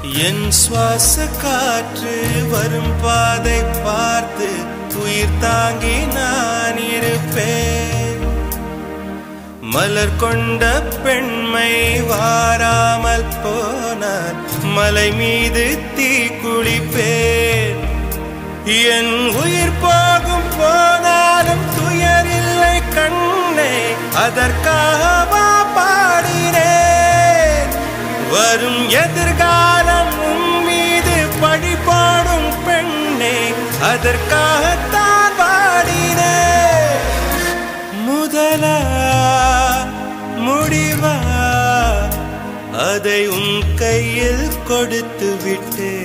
என் சுவாச காற்று வரும் பாதை பார்த்து உயிர் தாங்கி நான் இருப்பேன் மலர் கொண்ட பெண்மை வாராமல் போனால் மலை மீது தீ குளிப்பேன் என் உயிர் போகும் போனாலும் துயரில்லை கண்ணே அதற்காகவா பாடினேன் வரும் எதிர்காலம் உன் மீது பழி போடும் பெண்ணே அதற்காகத்தான் பாடினேன் முதலா முடிவா அதை உன் கையில் கொடுத்து விட்டேன்